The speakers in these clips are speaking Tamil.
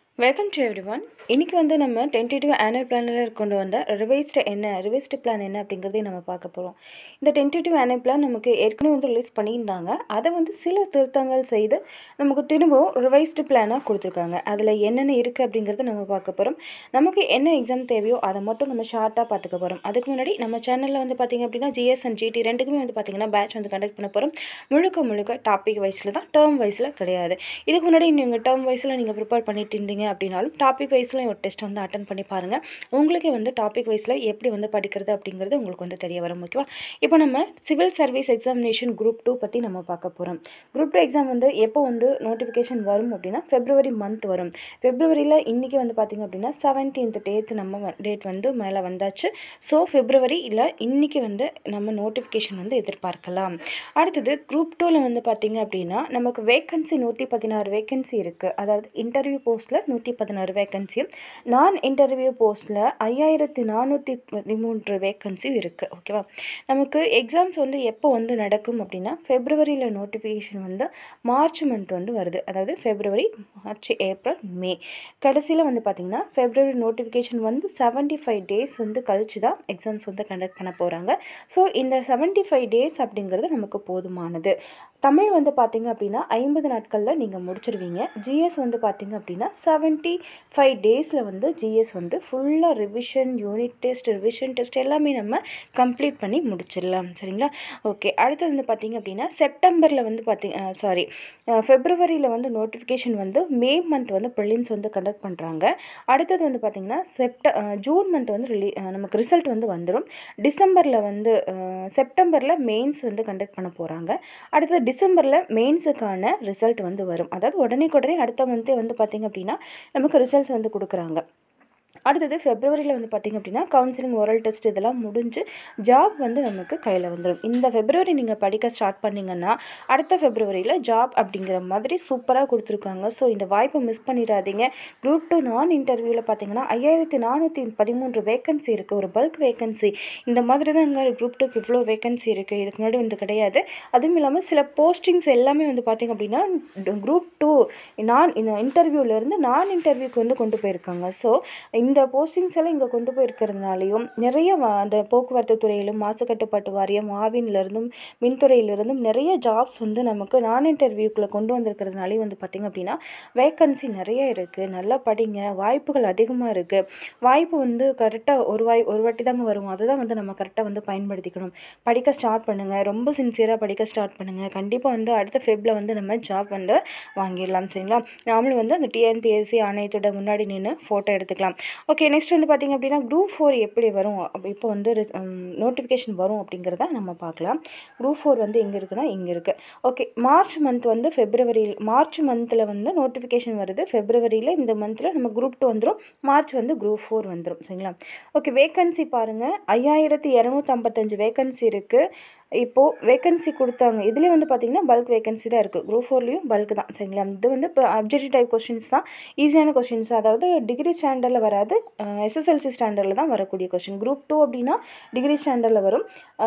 வெல்கம் டு எவ்ரி ஒன் இன்றைக்கி வந்து நம்ம டென்டேட்டிவ் ஆனுவல் பிளானில் கொண்டு வந்த ரிவைஸ்டு என்ன ரிவைஸ்டு பிளான் என்ன அப்படிங்கிறதையும் நம்ம பார்க்க போகிறோம் இந்த டென்டேட்டிவ் ஆனுவல் பிளான் நமக்கு ஏற்கனவே வந்து ரிலீஸ் பண்ணியிருந்தாங்க அதை வந்து சில திருத்தங்கள் செய்து நமக்கு திரும்பவும் ரிவைஸ்டு பிளானாக கொடுத்துருக்காங்க அதில் என்னென்ன இருக்குது அப்படிங்கிறத நம்ம பார்க்க போகிறோம் நமக்கு என்ன எக்ஸாம் தேவையோ அதை மட்டும் நம்ம ஷார்ட்டாக பார்த்துக்க போகிறோம் அதுக்கு முன்னாடி நம்ம சேனலில் வந்து பார்த்திங்க அப்படின்னா ஜிஎஸ் அண்ட் ஜிடி ரெண்டுக்குமே வந்து பார்த்திங்கன்னா பேட்ச் வந்து கண்டக்ட் பண்ண போகிறோம் முழுக்க முழுக்க டாபிக் வைஸில் தான் டேர்ம் வைஸில் கிடையாது இதுக்கு முன்னாடி நீங்கள் டேர்ம் வைஸில் நீங்கள் ப்ரிப்பேர் பண்ணிட்டு இருந்தீங்க அப்படின்னாலும் டாபிக் வைஸில் ஒரு டெஸ்ட் வந்து அட்டன் பண்ணி பாருங்கள் உங்களுக்கே வந்து டாபிக் வைஸில் எப்படி வந்து படிக்கிறது அப்படிங்கிறது உங்களுக்கு வந்து தெரிய வரும் ஓகேவா இப்போ நம்ம civil service examination group two பற்றி நம்ம பார்க்க போகிறோம் குரூப் டூ எக்ஸாம் வந்து எப்போ வந்து நோட்டிஃபிகேஷன் வரும் அப்படின்னா ஃபெப்ரவரி மந்த் வரும் ஃபெப்ரவரியில் இன்றைக்கி வந்து பார்த்திங்க அப்படின்னா செவன்டீன்த் டேட் நம்ம டேட் வந்து மேலே வந்தாச்சு ஸோ ஃபெப்ரவரி இல்லை இன்றைக்கி வந்து நம்ம நோட்டிஃபிகேஷன் வந்து எதிர்பார்க்கலாம் அடுத்தது குரூப் டூவில் வந்து பார்த்திங்க அப்படின்னா நமக்கு வேக்கன்சி நூற்றி பதினாறு வேக்கன்சி இருக்குது அதாவது இன்டர்வியூ போஸ்ட்டில் நூற்றி பதினாறு வேக்கன்சியும் நான் இன்டர்வியூ போஸ்ட்டில் ஐயாயிரத்தி நானூற்றி பதிமூன்று வேக்கன்சியும் இருக்குது ஓகேவா நமக்கு எக்ஸாம்ஸ் வந்து எப்போ வந்து நடக்கும் அப்படின்னா ஃபெப்ரவரியில் நோட்டிஃபிகேஷன் வந்து மார்ச் மந்த் வந்து வருது அதாவது ஃபெப்ரவரி மார்ச் ஏப்ரல் மே கடைசியில் வந்து பார்த்திங்கன்னா ஃபெப்ரவரி நோட்டிஃபிகேஷன் வந்து செவன்ட்டி ஃபைவ் டேஸ் வந்து கழிச்சு தான் எக்ஸாம்ஸ் வந்து கண்டக்ட் பண்ண போகிறாங்க ஸோ இந்த செவன்ட்டி ஃபைவ் டேஸ் அப்படிங்கிறது நமக்கு போதுமானது தமிழ் வந்து பார்த்திங்க அப்படின்னா ஐம்பது நாட்களில் நீங்கள் முடிச்சிருவீங்க ஜிஎஸ் வந்து பார்த்திங்க அப்படின்னா செவன்ட்டி ஃபைவ் டேஸில் வந்து ஜிஎஸ் வந்து ஃபுல்லாக revision unit test revision test எல்லாமே நம்ம கம்ப்ளீட் பண்ணி முடிச்சிடலாம் சரிங்களா ஓகே அடுத்தது வந்து பார்த்திங்க அப்படின்னா செப்டம்பரில் வந்து பார்த்திங்க சாரி ஃபெப்ரவரியில் வந்து நோட்டிஃபிகேஷன் வந்து மே மந்த் வந்து ப்ரிலிம்ஸ் வந்து கண்டக்ட் பண்ணுறாங்க அடுத்தது வந்து பார்த்திங்கன்னா செப்ட ஜூன் மந்த் வந்து ரிலீ நமக்கு ரிசல்ட் வந்து வந்துடும் டிசம்பரில் வந்து செப்டம்பரில் மெயின்ஸ் வந்து கண்டக்ட் பண்ண போகிறாங்க அடுத்தது டிசம்பரில் மெயின்ஸுக்கான ரிசல்ட் வந்து வரும் அதாவது உடனே உடனே அடுத்த மந்த்தே வந்து பார்த்திங்க அப்படின்னா நமக்கு ரிசல்ட்ஸ் வந்து கொடுக்குறாங்க அடுத்தது ஃபெப்ரவரியில் வந்து பார்த்திங்க அப்படின்னா கவுன்சிலிங் ஓரல் டெஸ்ட் இதெல்லாம் முடிஞ்சு ஜாப் வந்து நமக்கு கையில் வந்துடும் இந்த ஃபெப்ரவரி நீங்கள் படிக்க ஸ்டார்ட் பண்ணிங்கன்னா அடுத்த ஃபெப்ரவரியில் ஜாப் அப்படிங்கிற மாதிரி சூப்பராக கொடுத்துருக்காங்க ஸோ இந்த வாய்ப்பை மிஸ் பண்ணிடாதீங்க குரூப் டூ நான் இன்டர்வியூவில் பார்த்தீங்கன்னா ஐயாயிரத்தி நானூற்றி பதிமூன்று வேக்கன்சி இருக்குது ஒரு பல்க் வேக்கன்சி இந்த மாதிரி தான் இங்கே குரூப் டூக்கு இவ்வளோ வேக்கன்சி இருக்குது இதுக்கு முன்னாடி வந்து கிடையாது அதுவும் இல்லாமல் சில போஸ்டிங்ஸ் எல்லாமே வந்து பார்த்திங்க அப்படின்னா குரூப் டூ நான் இன்டர்வியூலேருந்து நான் இன்டர்வியூக்கு வந்து கொண்டு போயிருக்காங்க ஸோ இந்த போஸ்டிங்ஸ் எல்லாம் இங்கே கொண்டு போயிருக்கிறதுனாலையும் நிறைய அந்த போக்குவரத்து துறையிலும் மாசு கட்டுப்பாட்டு வாரியம் ஆவின்லேருந்தும் மின்துறையிலிருந்தும் நிறைய ஜாப்ஸ் வந்து நமக்கு நான் இன்டர்வியூக்குள்ளே கொண்டு வந்திருக்கிறதுனாலையும் வந்து பார்த்திங்க அப்படின்னா வேக்கன்சி நிறைய இருக்குது நல்லா படிங்க வாய்ப்புகள் அதிகமாக இருக்குது வாய்ப்பு வந்து கரெக்டாக ஒரு வாய் ஒரு வாட்டி தாங்க வரும் அதை தான் வந்து நம்ம கரெக்டாக வந்து பயன்படுத்திக்கணும் படிக்க ஸ்டார்ட் பண்ணுங்கள் ரொம்ப சின்சியராக படிக்க ஸ்டார்ட் பண்ணுங்கள் கண்டிப்பாக வந்து அடுத்த ஃபெப்பில் வந்து நம்ம ஜாப் வந்து வாங்கிடலாம் சரிங்களா நாமளும் வந்து அந்த டிஎன்பிஎஸ்சி ஆணையத்தோட முன்னாடி நின்று ஃபோட்டோ எடுத்துக்கலாம் ஓகே நெக்ஸ்ட் வந்து பார்த்திங்க அப்படின்னா குரூப் ஃபோர் எப்படி வரும் இப்போ வந்து நோட்டிஃபிகேஷன் வரும் அப்படிங்கிறத நம்ம பார்க்கலாம் குரூப் ஃபோர் வந்து எங்கே இருக்குன்னா இங்கே இருக்குது ஓகே மார்ச் மந்த் வந்து ஃபெப்ரவரியில் மார்ச் மந்தில் வந்து நோட்டிஃபிகேஷன் வருது ஃபெப்ரவரியில் இந்த மந்தில் நம்ம குரூப் டூ வந்துடும் மார்ச் வந்து குரூப் ஃபோர் வந்துடும் சரிங்களா ஓகே வேக்கன்சி பாருங்கள் ஐயாயிரத்தி இரநூத்தம்பத்தஞ்சு வேக்கன்சி இருக்குது இப்போது வேக்கன்சி கொடுத்தாங்க இதுலேயே வந்து பார்த்திங்கன்னா பல்க் வேக்கன்சி தான் இருக்குது குரூப் ஃபோர்லேயும் பல்க் தான் சரிங்களா இது வந்து இப்போ அப்ஜெக்டிவ் டைப் கொஷின்ஸ் தான் ஈஸியான கொஷின்ஸ் அதாவது டிகிரி ஸ்டாண்டர்டில் வராது எஸ்எஸ்எல்சி ஸ்டாண்டர்டில் தான் வரக்கூடிய கொஷின் குரூப் டூ அப்படின்னா டிகிரி ஸ்டாண்டர்டில் வரும்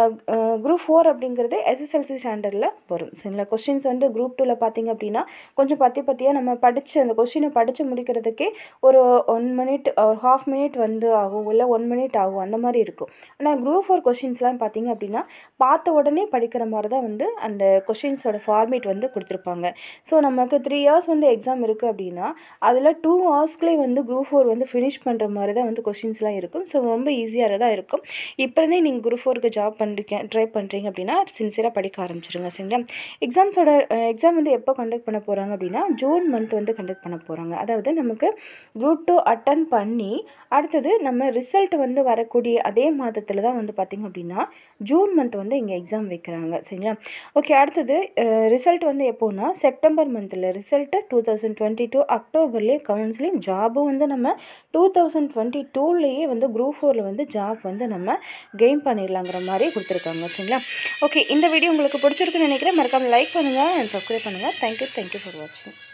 குரூப் ஃபோர் அப்படிங்கிறது எஸ்எஸ்எல்சி ஸ்டாண்டர்டில் வரும் சரிங்களா கொஷின்ஸ் வந்து குரூப் டூவில் பார்த்திங்க அப்படின்னா கொஞ்சம் பத்தி பத்தியாக நம்ம படித்து அந்த கொஷினை படித்து முடிக்கிறதுக்கே ஒரு ஒன் மினிட் ஒரு ஹாஃப் மினிட் வந்து ஆகும் இல்லை ஒன் மினிட் ஆகும் அந்த மாதிரி இருக்கும் ஆனால் குரூப் ஃபோர் கொஷின்ஸ்லாம் பார்த்திங்க அப்படின்னா பார்த்த உடனே படிக்கிற மாதிரி தான் வந்து அந்த கொஷின்ஸோட ஃபார்மேட் வந்து கொடுத்துருப்பாங்க ஸோ நமக்கு த்ரீ இயர்ஸ் வந்து எக்ஸாம் இருக்குது அப்படின்னா அதில் டூ ஹவர்ஸ்லேயே வந்து குரூப் ஃபோர் வந்து ஃபினிஷ் பண்ணுற மாதிரி தான் வந்து கொஷின்ஸ்லாம் இருக்கும் ஸோ ரொம்ப ஈஸியாக தான் இருக்கும் இப்போதே நீங்கள் குரூப் ஃபோருக்கு ஜாப் பண்ணுறீங்க ட்ரை பண்ணுறீங்க அப்படின்னா சின்சியராக படிக்க ஆரம்பிச்சிருங்க சரிங்களா எக்ஸாம்ஸோட எக்ஸாம் வந்து எப்போ கண்டக்ட் பண்ண போகிறாங்க அப்படின்னா ஜூன் மந்த் வந்து கண்டக்ட் பண்ண போகிறாங்க அதாவது நமக்கு குரூப் டூ அட்டன் பண்ணி அடுத்தது நம்ம ரிசல்ட் வந்து வரக்கூடிய அதே மாதத்தில் தான் வந்து பார்த்திங்க அப்படின்னா ஜூன் மந்த் வந்து இங்கே எக்ஸாம் வைக்கிறாங்க சரிங்களா ஓகே அடுத்தது ரிசல்ட் வந்து எப்போன்னா செப்டம்பர் மந்தில் result two thousand twenty two அக்டோபர்லேயே கவுன்சிலிங் ஜாபும் வந்து நம்ம டூ தௌசண்ட் டுவெண்ட்டி டூலேயே வந்து குரூப் ஃபோரில் வந்து ஜாப் வந்து நம்ம கெயின் பண்ணிடலாங்கிற மாதிரி கொடுத்துருக்காங்க சரிங்களா ஓகே இந்த வீடியோ உங்களுக்கு பிடிச்சிருக்குன்னு நினைக்கிறேன் மறக்காமல் லைக் பண்ணுங்கள் அண்ட் சப்ஸ்கிரைப் பண்ணுங்கள் தேங்க்யூ தேங்க்யூ ஃபார் வாட்சிங்